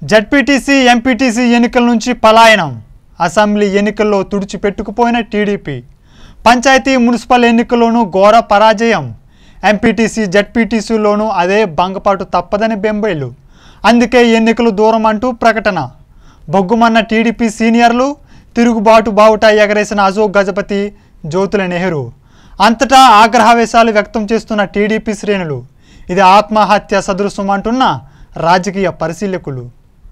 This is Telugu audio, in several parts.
జడ్పీటీసీ ఎంపీటీసీ ఎన్నికల నుంచి పలాయనం అసెంబ్లీ ఎన్నికల్లో తుడిచిపెట్టుకుపోయిన టీడీపీ పంచాయతీ మున్సిపల్ ఎన్నికల్లోనూ ఘోర పరాజయం ఎంపీటీసీ జడ్పీటీసీలోనూ అదే భంగపాటు తప్పదని బెంబేలు అందుకే ఎన్నికలు దూరం అంటూ ప్రకటన బొగ్గుమన్న టీడీపీ సీనియర్లు తిరుగుబాటు బావుట ఎగరేసిన అశోక్ గజపతి జ్యోతుల నెహ్రూ అంతటా ఆగ్రహావేశాలు వ్యక్తం చేస్తున్న టీడీపీ శ్రేణులు ఇది ఆత్మహత్య సదృశం అంటున్న రాజకీయ పరిశీలకులు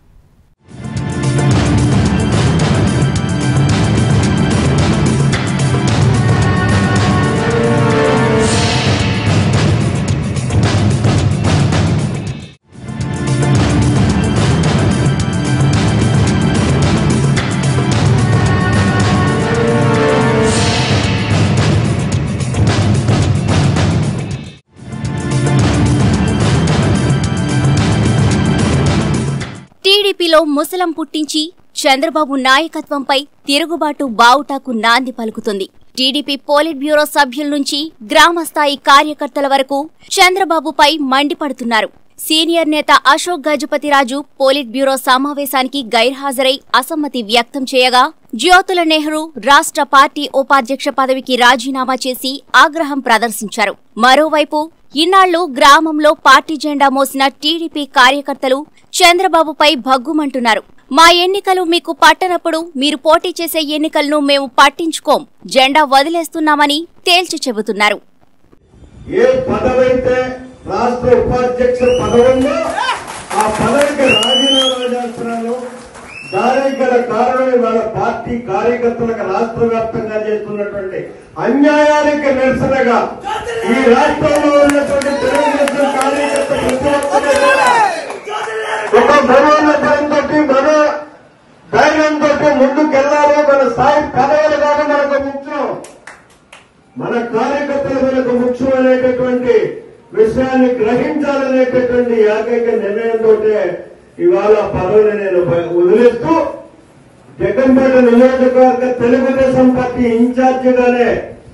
టీడీపీలో ముసలం పుట్టించి చంద్రబాబు నాయకత్వంపై తిరుగుబాటు బావుటాకు నాంది పలుకుతుంది టీడీపీ పోలిట్ బ్యూరో సభ్యుల నుంచి గ్రామస్థాయి కార్యకర్తల వరకు చంద్రబాబుపై మండిపడుతున్నారు సీనియర్ నేత అశోక్ గజపతిరాజు పోలిట్ బ్యూరో సమావేశానికి గైర్హాజరై అసమ్మతి వ్యక్తం చేయగా జ్యోతుల నెహ్రూ రాష్ట్ర పార్టీ ఉపాధ్యక్ష పదవికి రాజీనామా చేసి ఆగ్రహం ప్రదర్శించారు మరోవైపు ఇన్నాళ్లు గ్రామంలో పార్టీ జెండా మోసిన టీడీపీ కార్యకర్తలు చంద్రబాబుపై భగ్గుమంటున్నారు మా ఎన్నికలు మీకు పట్టనప్పుడు మీరు పోటీ చేసే ఎన్నికలను మేము పట్టించుకోం జెండా వదిలేస్తున్నామని తేల్చి చెబుతున్నారు ఏ పదవైతే రాష్ట్ర ఉపాధ్యక్ష పదవుందో ఆ పదవికి రాజీనామా చేస్తున్నాను దానికి గల కారణం ఇవాళ పార్టీ కార్యకర్తలకు రాష్ట్ర వ్యాప్తంగా చేస్తున్నటువంటి అన్యాయానికి నిరసనగా ఈ రాష్ట్రంలో ఉన్నటువంటి తెలుగుదేశం కార్యకర్త ప్రతి ఒక్కరూ కూడా ఒక మనోన్నతంతో మన ధైర్యంతో ముందుకెళ్లాలి మన స్థాయి పదవులు కాక మనకు ముఖ్యం మన కార్యకర్తలు మనకు ముఖ్యమైనటువంటి విషయాన్ని గ్రహించాలనేటటువంటి ఏకైక నిర్ణయంతో ఇవాళ పదవిని నేను బ- వదిలేస్తూ జగన్పేట నియోజకవర్గ తెలుగుదేశం పార్టీ ఇన్ఛార్జిగానే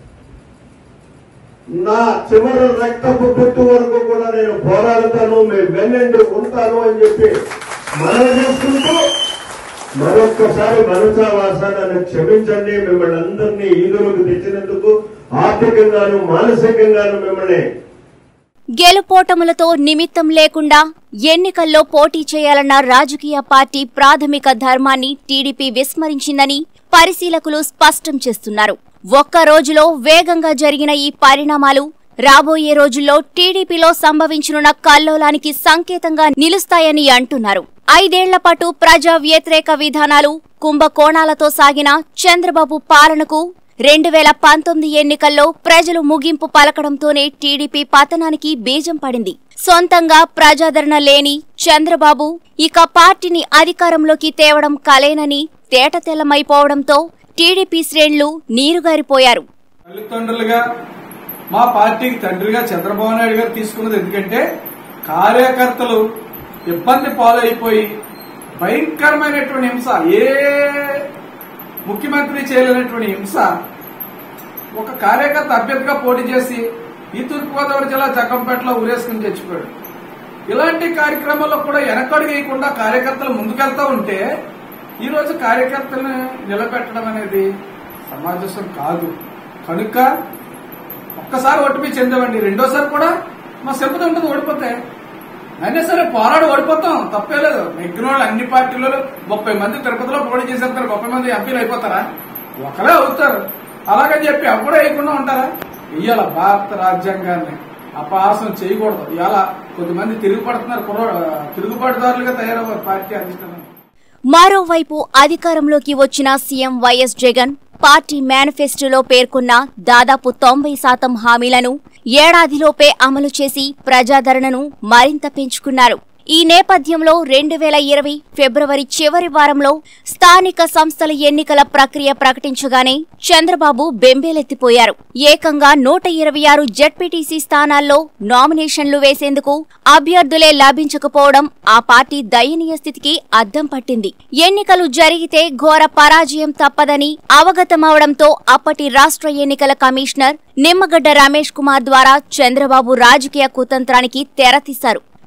నా చివరి రక్తపు పుట్టు వరకు కూడా నేను పోరాడతాను మీ వెన్నెండు ఉంటాను అని చెప్పి మనవి చేసుకుంటూ మరొక్కసారి మనసా వాస నన్ను క్షమించండి మిమ్మల్ని అందరినీ ఈదులకు తెచ్చినందుకు ఆర్థికంగాను మానసికంగాను మిమ్మల్ని గెలుపోటములతో నిమిత్తం లేకుండా ఎన్నికల్లో పోటీ చేయాలన్న రాజకీయ పార్టీ ప్రాథమిక ధర్మాన్ని టీడీపీ విస్మరించిందని పరిశీలకులు స్పష్టం చేస్తున్నారు ఒక్క రోజులో వేగంగా జరిగిన ఈ పరిణామాలు రాబోయే రోజుల్లో టీడీపీలో సంభవించనున్న కల్లోలానికి సంకేతంగా నిలుస్తాయని అంటున్నారు ఐదేళ్ల పాటు ప్రజా వ్యతిరేక విధానాలు కుంభకోణాలతో సాగిన చంద్రబాబు పాలనకు రెండు వేల పంతొమ్మిది ఎన్నికల్లో ప్రజలు ముగింపు పలకడంతోనే టీడీపీ పతనానికి బీజం పడింది సొంతంగా ప్రజాదరణ లేని చంద్రబాబు ఇక పార్టీని అధికారంలోకి తేవడం కలేనని తేటతెల్లమైపోవడంతో టీడీపీ శ్రేణులు నీరుగారిపోయారు తల్లిదండ్రులుగా మా పార్టీకి తండ్రిగా చంద్రబాబు నాయుడు గారు తీసుకున్నది ఎందుకంటే కార్యకర్తలు ఇబ్బంది పాలైపోయి భయంకరమైనటువంటి హింస ఏ ముఖ్యమంత్రి చేయలేనటువంటి హింస ఒక కార్యకర్త అభ్యర్థిగా పోటీ చేసి ఈ తూర్పుగోదావరి జిల్లా జగ్గంపేటలో ఉరేసుకుని చచ్చిపోయాడు ఇలాంటి కార్యక్రమాల్లో కూడా వెనకడుగు వేయకుండా కార్యకర్తలు ముందుకెళ్తా ఉంటే ఈ రోజు కార్యకర్తలను నిలబెట్టడం అనేది సమాజం కాదు కనుక ఒక్కసారి ఓటమి చెందామండి రెండోసారి కూడా మా సింపతి ఉంటుంది ఓడిపోతే అయినా సరే పోరాడు ఓడిపోతాం తప్పే లేదు నెగ్గిన వాళ్ళు అన్ని పార్టీలలో ముప్పై మంది తిరుపతిలో పోటీ చేసేస్తారు ముప్పై మంది ఎంపీలు అయిపోతారా ఒకరే అవుతారు అలాగని చెప్పి అప్పుడే వేయకుండా ఉంటారా ఇవాళ భారత రాజ్యాంగాన్ని అపహాసం చేయకూడదు ఇవాళ కొద్దిమంది తిరుగుపడుతున్నారు కుర్ర తిరుగుబాటుదారులుగా తయారవ్వారు పార్టీ అధిష్టానం మరోవైపు అధికారంలోకి వచ్చిన సీఎం వైఎస్ జగన్ పార్టీ మేనిఫెస్టోలో పేర్కొన్న దాదాపు తొంభై శాతం హామీలను ఏడాదిలోపే అమలు చేసి ప్రజాదరణను మరింత పెంచుకున్నారు ఈ నేపథ్యంలో రెండు వేల ఇరవై ఫిబ్రవరి చివరి వారంలో స్థానిక సంస్థల ఎన్నికల ప్రక్రియ ప్రకటించగానే చంద్రబాబు బెంబేలెత్తిపోయారు ఏకంగా నూట ఇరవై ఆరు జడ్పీటీసీ స్థానాల్లో నామినేషన్లు వేసేందుకు అభ్యర్థులే లభించకపోవడం ఆ పార్టీ దయనీయ స్థితికి అద్దం పట్టింది ఎన్నికలు జరిగితే ఘోర పరాజయం తప్పదని అవగతమవడంతో అప్పటి రాష్ట్ర ఎన్నికల కమిషనర్ నిమ్మగడ్డ రమేష్ కుమార్ ద్వారా చంద్రబాబు రాజకీయ కుతంత్రానికి తెరతీశారు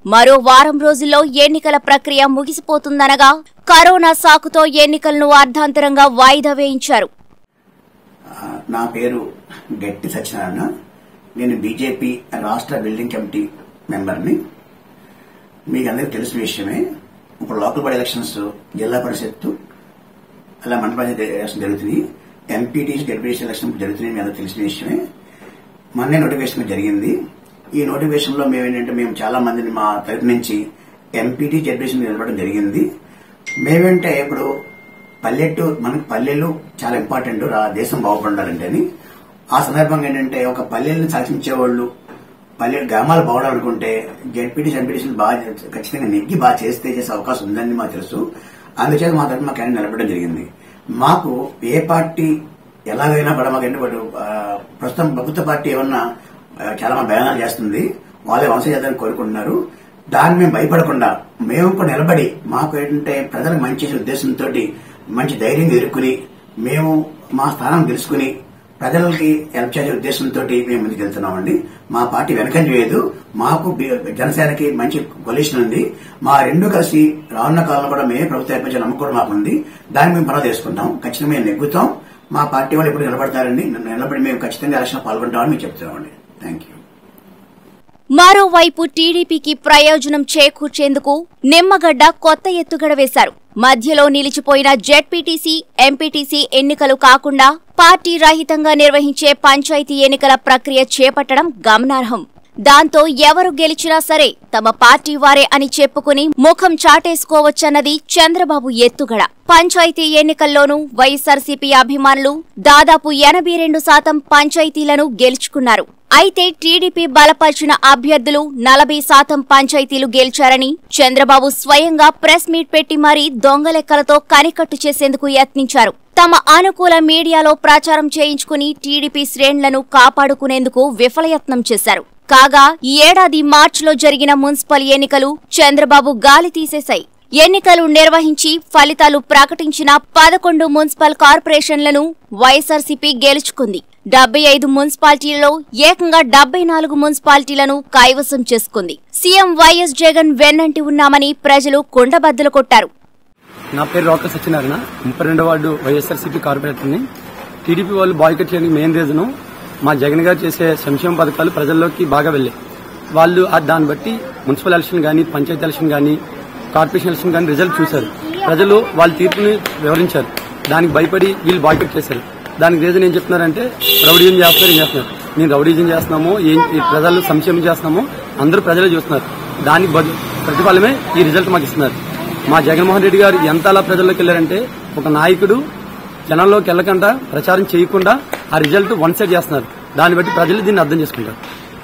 మరో వారం రోజుల్లో ఎన్నికల ప్రక్రియ ముగిసిపోతుందనగా కరోనా సాకుతో ఎన్నికలను అర్ధాంతరంగా వాయిదా వేయించారు ఆ, నా పేరు గట్టి సత్యనారాయణ నేను బీజేపీ రాష్ట్ర బిల్డింగ్ కమిటీ మెంబర్ని మీకు అందరికీ తెలిసిన విషయమే ఇప్పుడు లోకల్ బాడీ ఎలక్షన్స్ జిల్లా పరిషత్తు అలా మండల పంచాయతీ ఎలక్షన్ జరుగుతుంది ఎంపీటీసీ డెప్యూటీసీ ఎలక్షన్ జరుగుతున్నాయి మీ అందరికీ తెలిసిన విషయమే మొన్నే నోటిఫికేషన్ జరిగింది ఈ నోటిఫికేషన్ లో మేము ఏంటంటే మేము చాలా మందిని మా తరపు నుంచి ఎంపీటీ జడ్పీసీ నిలబడడం జరిగింది మేమేంటే ఇప్పుడు పల్లెటూరు మనకి పల్లెలు చాలా ఇంపార్టెంట్ రా దేశం బాగుపడాలంటే అని ఆ సందర్భంగా ఏంటంటే ఒక పల్లెల్ని శాసించే వాళ్ళు పల్లె గ్రామాలు బాగుండాలనుకుంటే జడ్పీటీ ఎంపీటీసీలు బాగా ఖచ్చితంగా నెగ్గి బాగా చేస్తే చేసే అవకాశం ఉందని మాకు తెలుసు అందుచేత మా తరఫున మా క్యాండిడేట్ నిలబడడం జరిగింది మాకు ఏ పార్టీ ఎలాగైనా కూడా మాకు ఏంటంటే ఆ, ప్రస్తుతం ప్రభుత్వ పార్టీ ఏమన్నా ఆ, చాలా మంది బయానాలు చేస్తుంది వాళ్ళే వంశ చేద్దామని కోరుకుంటున్నారు దాన్ని మేము భయపడకుండా మేము కూడా నిలబడి మాకు ఏంటంటే ప్రజలకు మంచి చేసే ఉద్దేశంతో మంచి ధైర్యంగా ఎదుర్కొని మేము మా స్థానం తెలుసుకుని ప్రజలకి హెల్ప్ చేసే ఉద్దేశంతో మేము ముందుకు వెళ్తున్నామండి మా పార్టీ వెనకంజ వేయదు మాకు బి- జనసేనకి మంచి కొలిషన్ ఉంది మా రెండు కలిసి రానున్న కాలంలో కూడా మేమే ప్రభుత్వం ఏర్పరిచే నమ్మకం కూడా మాకు ఉంది దాన్ని మేము పర్వ చేసుకుంటాం ఖచ్చితంగా మేము నెగ్గుతాం మా పార్టీ వాళ్ళు ఎప్పుడు నిలబడతారండి నిలబడి మేము ఖచ్చితంగా ఎలక్షన్ పాల్గొంటామని మేము చెప్తున్నామండి థ్యాంక్ యూ మరోవైపు టీడీపీకి ప్రయోజనం చేకూర్చేందుకు నిమ్మగడ్డ కొత్త ఎత్తుగడ వేశారు మధ్యలో నిలిచిపోయిన జెడ్పీటీసీ ఎంపీటీసీ ఎన్నికలు కాకుండా పార్టీ రహితంగా నిర్వహించే పంచాయతీ ఎన్నికల ప్రక్రియ చేపట్టడం గమనార్హం దాంతో ఎవరు గెలిచినా సరే తమ పార్టీ వారే అని చెప్పుకుని ముఖం చాటేసుకోవచ్చన్నది చంద్రబాబు ఎత్తుగడ పంచాయతీ ఎన్నికల్లోనూ వైఎస్ఆర్సీపీ అభిమానులు దాదాపు ఎనభై రెండు శాతం పంచాయతీలను గెలుచుకున్నారు అయితే టీడీపీ బలపరిచిన అభ్యర్థులు నలభై శాతం పంచాయతీలు గెలిచారని చంద్రబాబు స్వయంగా ప్రెస్ మీట్ పెట్టి మరీ దొంగ లెక్కలతో కనికట్టు చేసేందుకు యత్నించారు తమ అనుకూల మీడియాలో ప్రచారం చేయించుకుని టీడీపీ శ్రేణులను కాపాడుకునేందుకు విఫలయత్నం చేశారు కాగా ఈ ఏడాది మార్చిలో జరిగిన మున్సిపల్ ఎన్నికలు చంద్రబాబు గాలి తీసేశాయి ఎన్నికలు నిర్వహించి ఫలితాలు ప్రకటించిన పదకొండు మున్సిపల్ కార్పొరేషన్లను వైఎస్ఆర్సీపీ గెలుచుకుంది డెబ్బై ఐదు మున్సిపాలిటీలలో ఏకంగా డెబ్బై నాలుగు మున్సిపాలిటీలను కైవసం చేసుకుంది సీఎం వైఎస్ జగన్ వెన్నంటి ఉన్నామని ప్రజలు కుండబద్దలు కొట్టారు నా పేరు రోకల సత్యనారాయణ ముప్పై రెండో వార్డు వైఎస్ఆర్సీపీ కార్పొరేటర్ని టీడీపీ వాళ్ళు బాయ్కట్ చేయడానికి మెయిన్ రీజన్ మా జగన్ గారు చేసే సంక్షేమ పథకాలు ప్రజల్లోకి బాగా వెళ్ళాయి వాళ్ళు ఆ దాన్ని బట్టి మున్సిపల్ ఎలక్షన్ కానీ పంచాయతీ ఎలక్షన్ కానీ కార్పొరేషన్ ఎలక్షన్ కానీ రిజల్ట్ చూశారు ప్రజలు వాళ్ళ తీర్పుని వివరించారు దానికి భయపడి వీళ్ళు బాయ్కట్ చేశారు దానికి రీజన్ ఏం చెప్తున్నారంటే రౌడీజం చేస్తున్నారు ఏం చేస్తున్నారు నేను రౌడీజం చేస్తున్నాము ఏం ఈ ప్రజలు సంక్షేమం చేస్తున్నాము అందరూ ప్రజలే చూస్తున్నారు దానికి బదు- ప్రతిఫలమే ఈ రిజల్ట్ మాకు ఇస్తున్నారు మా జగన్మోహన్ రెడ్డి గారు ఎంత అలా ప్రజల్లోకి వెళ్ళారంటే ఒక నాయకుడు జనంలోకి వెళ్ళకుండా ప్రచారం చేయకుండా ఆ రిజల్ట్ వన్ సైడ్ చేస్తున్నారు దాన్ని బట్టి ప్రజలు దీన్ని అర్థం చేసుకుంటారు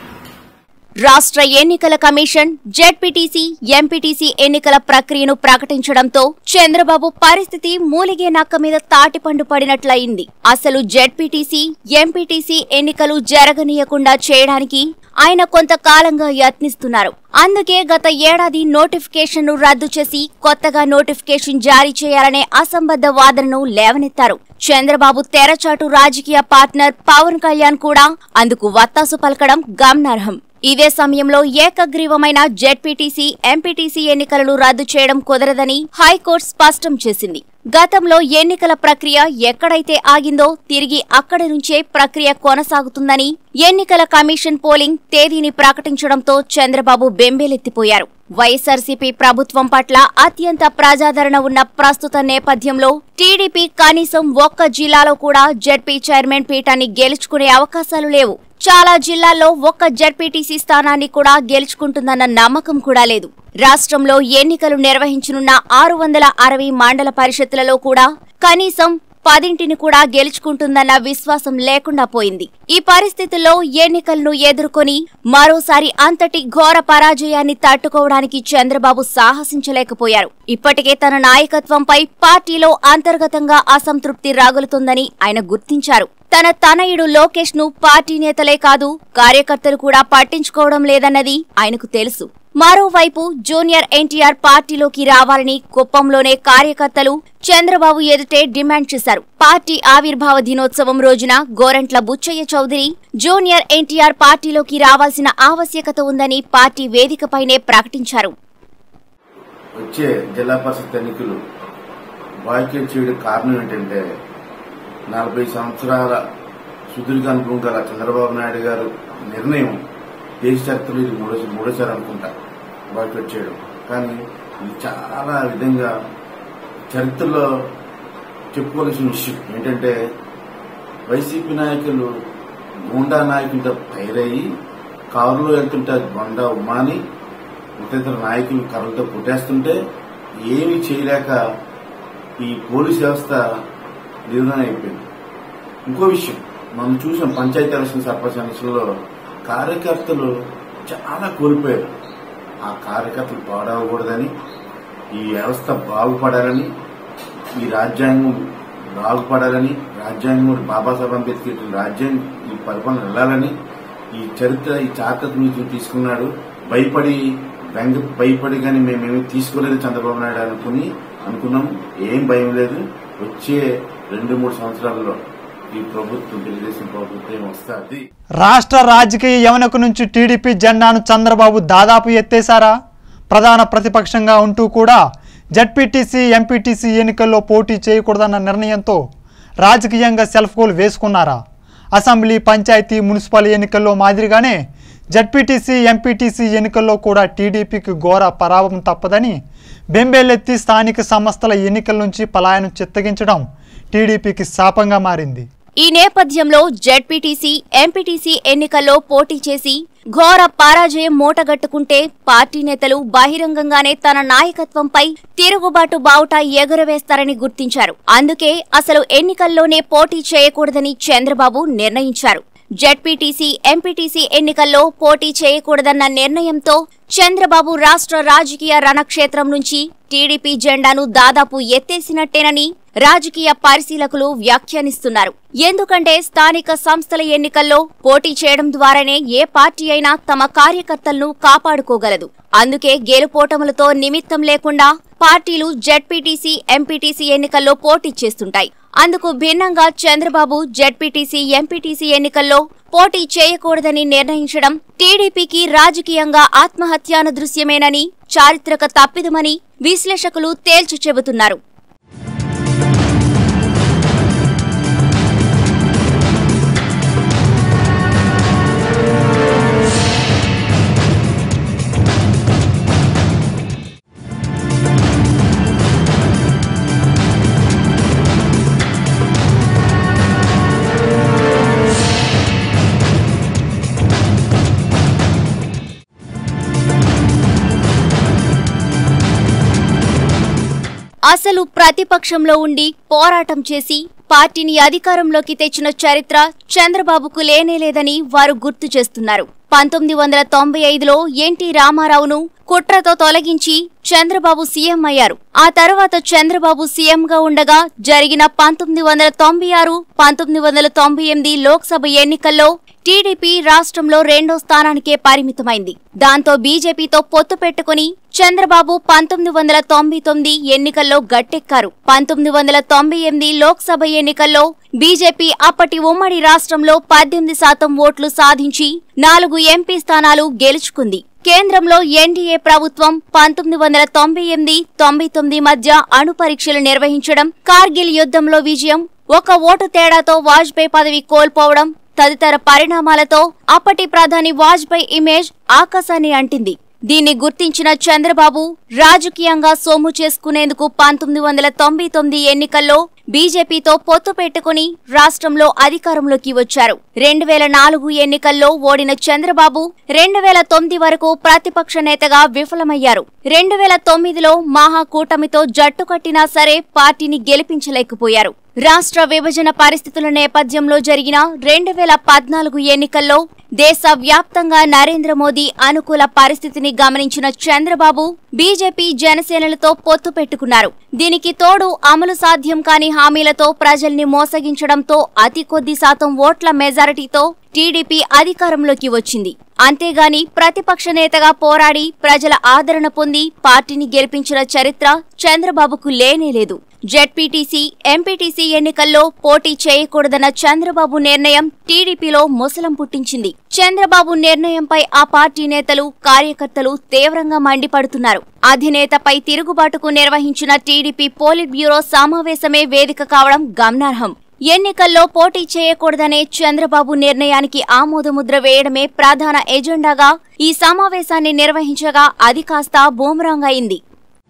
రాష్ట్ర ఎన్నికల కమిషన్ జెడ్పీటీసీ ఎంపీటీసీ ఎన్నికల ప్రక్రియను ప్రకటించడంతో చంద్రబాబు పరిస్థితి మూలిగే నక్క మీద తాటిపండు పడినట్లయింది అసలు జెడ్పీటీసీ ఎంపీటీసీ ఎన్నికలు జరగనీయకుండా చేయడానికి ఆయన కొంతకాలంగా యత్నిస్తున్నారు అందుకే గత ఏడాది నోటిఫికేషన్ను రద్దు చేసి కొత్తగా నోటిఫికేషన్ జారీ చేయాలనే అసంబద్ధ వాదనను లేవనెత్తారు చంద్రబాబు తెరచాటు రాజకీయ పార్ట్నర్ పవన్ కళ్యాణ్ కూడా అందుకు వత్తాసు పలకడం గమనార్హం ఇదే సమయంలో ఏకగ్రీవమైన జెడ్పీటీసీ ఎంపీటీసీ ఎన్నికలను రద్దు చేయడం కుదరదని హైకోర్టు స్పష్టం చేసింది గతంలో ఎన్నికల ప్రక్రియ ఎక్కడైతే ఆగిందో తిరిగి అక్కడి నుంచే ప్రక్రియ కొనసాగుతుందని ఎన్నికల కమిషన్ పోలింగ్ తేదీని ప్రకటించడంతో చంద్రబాబు బెంబేలెత్తిపోయారు వైఎస్ఆర్సీపీ ప్రభుత్వం పట్ల అత్యంత ప్రజాదరణ ఉన్న ప్రస్తుత నేపథ్యంలో టీడీపీ కనీసం ఒక్క జిల్లాలో కూడా జెడ్పీ చైర్మన్ పీఠాన్ని గెలుచుకునే అవకాశాలు లేవు చాలా జిల్లాల్లో ఒక్క జడ్పీటీసీ స్థానాన్ని కూడా గెలుచుకుంటుందన్న నమ్మకం కూడా లేదు రాష్ట్రంలో ఎన్నికలు నిర్వహించనున్న ఆరు వందల అరవై మండల పరిషత్తులలో కూడా కనీసం పదింటిని కూడా గెలుచుకుంటుందన్న విశ్వాసం లేకుండా పోయింది ఈ పరిస్థితుల్లో ఎన్నికలను ఎదుర్కొని మరోసారి అంతటి ఘోర పరాజయాన్ని తట్టుకోవడానికి చంద్రబాబు సాహసించలేకపోయారు ఇప్పటికే తన నాయకత్వంపై పార్టీలో అంతర్గతంగా అసంతృప్తి రాగులుతుందని ఆయన గుర్తించారు తన తనయుడు లోకేష్ ను పార్టీ నేతలే కాదు కార్యకర్తలు కూడా పట్టించుకోవడం లేదన్నది ఆయనకు తెలుసు మరోవైపు జూనియర్ ఎన్టీఆర్ పార్టీలోకి రావాలని కుప్పంలోనే కార్యకర్తలు చంద్రబాబు ఎదుటే డిమాండ్ చేశారు పార్టీ ఆవిర్భావ దినోత్సవం రోజున గోరంట్ల బుచ్చయ్య చౌదరి జూనియర్ ఎన్టీఆర్ పార్టీలోకి రావాల్సిన ఆవశ్యకత ఉందని పార్టీ వేదికపైనే ప్రకటించారు వచ్చే జిల్లా పరిషత్ ఎన్నికలు బాయ్కెట్ చేయడం కారణం ఏంటంటే నలభై సంవత్సరాల సుదీర్ఘ అనుభవం గల చంద్రబాబు నాయుడు గారు నిర్ణయం దేశ చరిత్రలో ఇది మూడో మూడోసారి అనుకుంటా బాయ్కెట్ చేయడం కానీ ఇది చాలా విధంగా చరిత్రలో చెప్పుకోవాల్సిన విషయం ఏంటంటే వైసీపీ నాయకులు గూండా నాయకులతో పైరయ్యి కారులో వెళ్తుంటే బొండా ఉమాని ఇతర నాయకులు కర్రలతో పుట్టేస్తుంటే ఏమీ చేయలేక ఈ పోలీస్ వ్యవస్థ నిర్ణయం అయిపోయింది ఇంకో విషయం మనం చూసాం పంచాయతీ ఎలక్షన్ సర్పంచ్ ఎలక్షన్లో కార్యకర్తలు చాలా కోల్పోయారు ఆ కార్యకర్తలు పాడవకూడదని ఈ వ్యవస్థ బాగుపడాలని ఈ రాజ్యాంగం బాగుపడాలని రాజ్యాంగం బాబాసాహెబ్ అంబేద్కర్ రాజ్యాంగం ఈ పరిపాలన వెళ్ళాలని ఈ చరిత్ర ఈ చారిత్రత నుంచి తీసుకున్నాడు భయపడి బెంగ భయపడి కానీ మేమేమి తీసుకోలేదు చంద్రబాబు నాయుడు అనుకుని అనుకున్నాం ఏం భయం లేదు వచ్చే రెండు మూడు సంవత్సరాల్లో ఈ ప్రభుత్వం తెలుగుదేశం ప్రభుత్వం వస్తుంది రాష్ట్ర రాజకీయ యవనకు నుంచి టీడీపీ జెండాను చంద్రబాబు దాదాపు ఎత్తేశారా ప్రధాన ప్రతిపక్షంగా ఉంటూ కూడా జడ్పీటీసీ ఎంపీటీసీ ఎన్నికల్లో పోటీ చేయకూడదన్న నిర్ణయంతో రాజకీయంగా సెల్ఫ్ గోల్ వేసుకున్నారా అసెంబ్లీ పంచాయతీ మున్సిపల్ ఎన్నికల్లో మాదిరిగానే జడ్పీటీసీ ఎంపీటీసీ ఎన్నికల్లో కూడా టీడీపీకి ఘోర పరాభవం తప్పదని బెంబేలెత్తి స్థానిక సంస్థల ఎన్నికల నుంచి పలాయనం చిత్తగించడం టీడీపీకి శాపంగా మారింది ఈ నేపథ్యంలో జెడ్పీటీసీ ఎంపీటీసీ ఎన్నికల్లో పోటీ చేసి ఘోర పరాజయం మూటగట్టుకుంటే పార్టీ నేతలు బహిరంగంగానే తన నాయకత్వంపై తిరుగుబాటు బావుట ఎగురవేస్తారని గుర్తించారు అందుకే అసలు ఎన్నికల్లోనే పోటీ చేయకూడదని చంద్రబాబు నిర్ణయించారు జెడ్పీటీసీ ఎంపీటీసీ ఎన్నికల్లో పోటీ చేయకూడదన్న నిర్ణయంతో చంద్రబాబు రాష్ట్ర రాజకీయ రణక్షేత్రం నుంచి టీడీపీ జెండాను దాదాపు ఎత్తేసినట్టేనని రాజకీయ పరిశీలకులు వ్యాఖ్యానిస్తున్నారు ఎందుకంటే స్థానిక సంస్థల ఎన్నికల్లో పోటీ చేయడం ద్వారానే ఏ పార్టీ అయినా తమ కార్యకర్తలను కాపాడుకోగలదు అందుకే గెలుపోటములతో నిమిత్తం లేకుండా పార్టీలు జెడ్పీటీసీ ఎంపీటీసీ ఎన్నికల్లో పోటీ చేస్తుంటాయి అందుకు భిన్నంగా చంద్రబాబు జెడ్పీటీసీ ఎంపీటీసీ ఎన్నికల్లో పోటీ చేయకూడదని నిర్ణయించడం టీడీపీకి రాజకీయంగా ఆత్మహత్యాన దృశ్యమేనని చారిత్రక తప్పిదమని విశ్లేషకులు తేల్చి చెబుతున్నారు అసలు ప్రతిపక్షంలో ఉండి పోరాటం చేసి పార్టీని అధికారంలోకి తెచ్చిన చరిత్ర చంద్రబాబుకు లేనేలేదని వారు గుర్తు చేస్తున్నారు పంతొమ్మిది వందల తొంభై ఐదులో ఎన్టీ రామారావును కుట్రతో తొలగించి చంద్రబాబు సీఎం అయ్యారు ఆ తర్వాత చంద్రబాబు సీఎంగా ఉండగా జరిగిన పంతొమ్మిది వందల తొంభై ఆరు పంతొమ్మిది వందల తొంభై ఎనిమిది లోక్సభ ఎన్నికల్లో టీడీపీ రాష్ట్రంలో రెండో స్థానానికే పరిమితమైంది దాంతో బీజేపీతో పొత్తు పెట్టుకుని చంద్రబాబు పంతొమ్మిది వందల తొంభై తొమ్మిది ఎన్నికల్లో గట్టెక్కారు పంతొమ్మిది వందల తొంభై ఎనిమిది లోక్సభ ఎన్నికల్లో బీజేపీ అప్పటి ఉమ్మడి రాష్ట్రంలో పద్దెనిమిది శాతం ఓట్లు సాధించి నాలుగు ఎంపీ స్థానాలు గెలుచుకుంది కేంద్రంలో ఎన్డీఏ ప్రభుత్వం పంతొమ్మిది వందల తొంభై ఎనిమిది తొంభై తొమ్మిది మధ్య అణు పరీక్షలు నిర్వహించడం కార్గిల్ యుద్ధంలో విజయం ఒక ఓటు తేడాతో వాజ్పేయి పదవి కోల్పోవడం తదితర పరిణామాలతో అప్పటి ప్రధాని వాజ్పేయి ఇమేజ్ ఆకాశాన్ని అంటింది దీన్ని గుర్తించిన చంద్రబాబు రాజకీయంగా సొమ్ము చేసుకునేందుకు పంతొమ్మిది వందల తొంభై తొమ్మిది ఎన్నికల్లో బీజేపీతో పొత్తు పెట్టుకుని రాష్ట్రంలో అధికారంలోకి వచ్చారు రెండు వేల నాలుగు ఎన్నికల్లో ఓడిన చంద్రబాబు రెండు వేల తొమ్మిది వరకు ప్రతిపక్ష నేతగా విఫలమయ్యారు రెండు వేల తొమ్మిదిలో మహా కూటమితో జట్టు కట్టినా సరే పార్టీని గెలిపించలేకపోయారు రాష్ట్ర విభజన పరిస్థితుల నేపథ్యంలో జరిగిన రెండు వేల పద్నాలుగు ఎన్నికల్లో దేశ వ్యాప్తంగా నరేంద్ర మోదీ అనుకూల పరిస్థితిని గమనించిన చంద్రబాబు బీజేపీ జనసేనలతో పొత్తు పెట్టుకున్నారు దీనికి తోడు అమలు సాధ్యం కాని హామీలతో ప్రజల్ని మోసగించడంతో అతి కొద్ది శాతం ఓట్ల మెజారిటీతో టీడీపీ అధికారంలోకి వచ్చింది అంతేగాని ప్రతిపక్ష నేతగా పోరాడి ప్రజల ఆదరణ పొంది పార్టీని గెలిపించిన చరిత్ర చంద్రబాబుకు లేనేలేదు జెడ్పీటీసీ ఎంపీటీసీ ఎన్నికల్లో పోటీ చేయకూడదన్న చంద్రబాబు నిర్ణయం టీడీపీలో ముసలం పుట్టించింది చంద్రబాబు నిర్ణయంపై ఆ పార్టీ నేతలు కార్యకర్తలు తీవ్రంగా మండిపడుతున్నారు అధినేతపై తిరుగుబాటుకు నిర్వహించిన టీడీపీ పోలిట్ బ్యూరో సమావేశమే వేదిక కావడం గమనార్హం ఎన్నికల్లో పోటీ చేయకూడదనే చంద్రబాబు నిర్ణయానికి ఆమోదముద్ర వేయడమే ప్రధాన ఎజెండాగా ఈ సమావేశాన్ని నిర్వహించగా అది కాస్త బూమరాంగ్ అయింది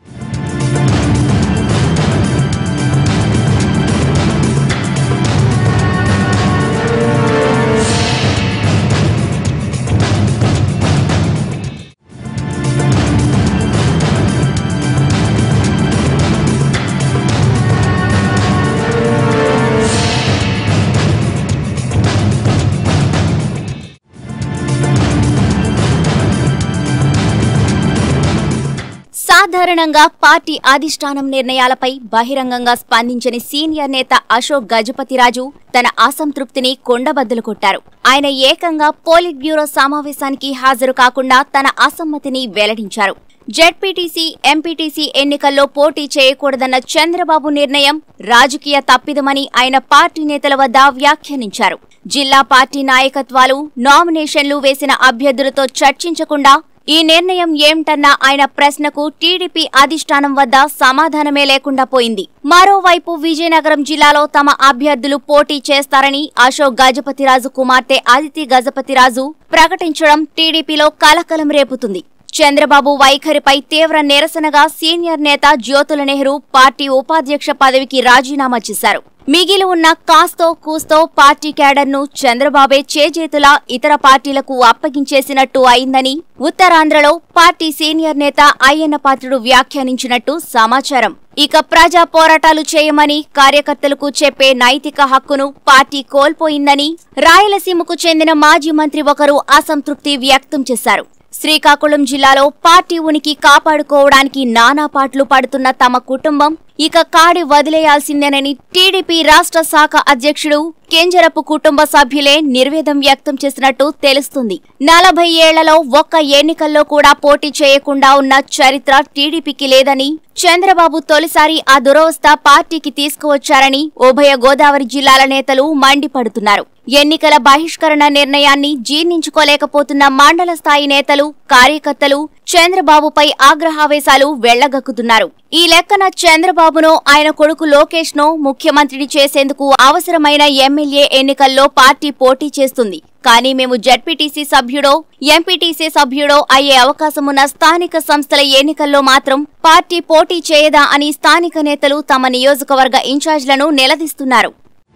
సాధారణంగా పార్టీ అధిష్టానం నిర్ణయాలపై బహిరంగంగా స్పందించని సీనియర్ నేత అశోక్ గజపతిరాజు తన అసంతృప్తిని కొండబద్దలు కొట్టారు ఆయన ఏకంగా పోలిట్ బ్యూరో సమావేశానికి హాజరు కాకుండా తన అసమ్మతిని వెల్లడించారు జెడ్పీటీసీ ఎంపీటీసీ ఎన్నికల్లో పోటీ చేయకూడదన్న చంద్రబాబు నిర్ణయం రాజకీయ తప్పిదమని ఆయన పార్టీ నేతల వద్ద వ్యాఖ్యానించారు జిల్లా పార్టీ నాయకత్వాలు నామినేషన్లు వేసిన అభ్యర్థులతో చర్చించకుండా ఈ నిర్ణయం ఏమిటన్న ఆయన ప్రశ్నకు టీడీపీ అధిష్టానం వద్ద సమాధానమే లేకుండా పోయింది మరోవైపు విజయనగరం జిల్లాలో తమ అభ్యర్థులు పోటీ చేస్తారని అశోక్ గజపతిరాజు కుమార్తె అదితి గజపతిరాజు ప్రకటించడం టీడీపీలో కలకలం రేపుతుంది చంద్రబాబు వైఖరిపై తీవ్ర నిరసనగా సీనియర్ నేత జ్యోతుల నెహ్రూ పార్టీ ఉపాధ్యక్ష పదవికి రాజీనామా చేశారు మిగిలి ఉన్న కాస్తో కూస్తో పార్టీ క్యాడర్ను చంద్రబాబే చేజేతులా ఇతర పార్టీలకు అప్పగించేసినట్టు అయిందని ఉత్తరాంధ్రలో పార్టీ సీనియర్ నేత అయ్యన్న పాత్రుడు వ్యాఖ్యానించినట్టు సమాచారం ఇక ప్రజా పోరాటాలు చేయమని కార్యకర్తలకు చెప్పే నైతిక హక్కును పార్టీ కోల్పోయిందని రాయలసీమకు చెందిన మాజీ మంత్రి ఒకరు అసంతృప్తి వ్యక్తం చేశారు శ్రీకాకుళం జిల్లాలో పార్టీ ఉనికి కాపాడుకోవడానికి నానా పాటలు పడుతున్న తమ కుటుంబం ఇక కాడి వదిలేయాల్సిందేనని టీడీపీ రాష్ట్ర శాఖ అధ్యక్షుడు కెంజరపు కుటుంబ సభ్యులే నిర్వేదం వ్యక్తం చేసినట్టు తెలుస్తుంది నలభై ఏళ్లలో ఒక్క ఎన్నికల్లో కూడా పోటీ చేయకుండా ఉన్న చరిత్ర టీడీపీకి లేదని చంద్రబాబు తొలిసారి ఆ దురవస్థ పార్టీకి తీసుకువచ్చారని ఉభయ గోదావరి జిల్లాల నేతలు మండిపడుతున్నారు ఎన్నికల బహిష్కరణ నిర్ణయాన్ని జీర్ణించుకోలేకపోతున్న మండల స్థాయి నేతలు కార్యకర్తలు చంద్రబాబుపై ఆగ్రహావేశాలు వెళ్లగక్కుతున్నారు ఈ లెక్కన చంద్రబాబును ఆయన కొడుకు లోకేష్ ను ముఖ్యమంత్రిని చేసేందుకు అవసరమైన ఎమ్మెల్యే ఎన్నికల్లో పార్టీ పోటీ చేస్తుంది కానీ మేము జడ్పీటీసీ సభ్యుడో ఎంపీటీసీ సభ్యుడో అయ్యే అవకాశమున్న స్థానిక సంస్థల ఎన్నికల్లో మాత్రం పార్టీ పోటీ చేయదా అని స్థానిక నేతలు తమ నియోజకవర్గ ఇన్ఛార్జ్లను నిలదీస్తున్నారు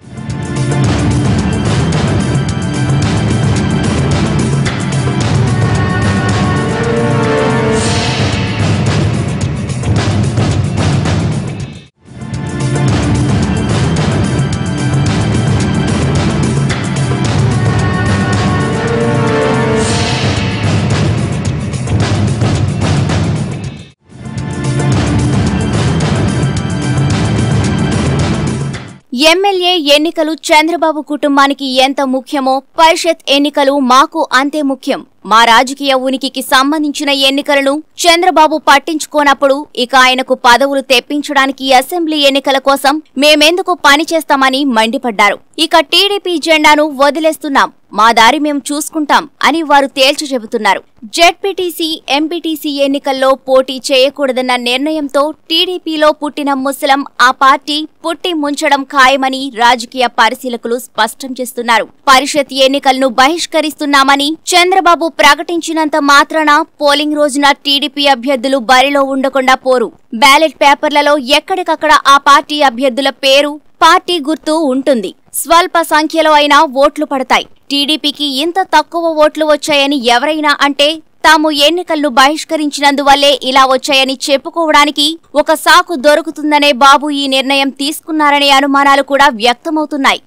ఎమ్మెల్యే ఎన్నికలు చంద్రబాబు కుటుంబానికి ఎంత ముఖ్యమో పరిషత్ ఎన్నికలు మాకు అంతే ముఖ్యం మా రాజకీయ ఉనికికి సంబంధించిన ఎన్నికలను చంద్రబాబు పట్టించుకోనప్పుడు ఇక ఆయనకు పదవులు తెప్పించడానికి అసెంబ్లీ ఎన్నికల కోసం మేమెందుకు పనిచేస్తామని మండిపడ్డారు ఇక టీడీపీ జెండాను వదిలేస్తున్నాం మా దారి మేం చూసుకుంటాం అని వారు తేల్చి చెబుతున్నారు జెడ్పీటీసీ ఎంపీటీసీ ఎన్నికల్లో పోటీ చేయకూడదన్న నిర్ణయంతో టీడీపీలో పుట్టిన ముసలం ఆ పార్టీ పుట్టి ముంచడం ఖాయమని రాజకీయ పరిశీలకులు స్పష్టం చేస్తున్నారు పరిషత్ ఎన్నికలను బహిష్కరిస్తున్నామని చంద్రబాబు ప్రకటించినంత మాత్రాన పోలింగ్ రోజున టీడీపీ అభ్యర్థులు బరిలో ఉండకుండా పోరు బ్యాలెట్ పేపర్లలో ఎక్కడికక్కడ ఆ పార్టీ అభ్యర్థుల పేరు పార్టీ గుర్తు ఉంటుంది స్వల్ప సంఖ్యలో అయినా ఓట్లు పడతాయి టీడీపీకి ఇంత తక్కువ ఓట్లు వచ్చాయని ఎవరైనా అంటే తాము ఎన్నికలను బహిష్కరించినందువల్లే ఇలా వచ్చాయని చెప్పుకోవడానికి ఒక సాకు దొరుకుతుందనే బాబు ఈ నిర్ణయం తీసుకున్నారనే అనుమానాలు కూడా వ్యక్తమవుతున్నాయి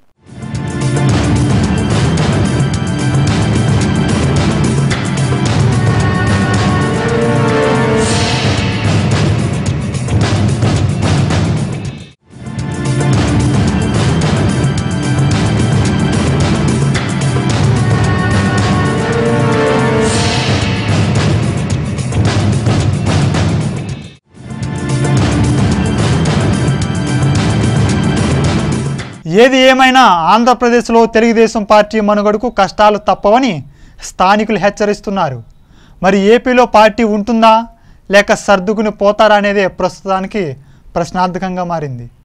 ఏది ఏమైనా ఆంధ్రప్రదేశ్లో తెలుగుదేశం పార్టీ మనుగడకు కష్టాలు తప్పవని స్థానికులు హెచ్చరిస్తున్నారు మరి ఏపీలో పార్టీ ఉంటుందా లేక సర్దుకుని పోతారా అనేదే ప్రస్తుతానికి ప్రశ్నార్థకంగా మారింది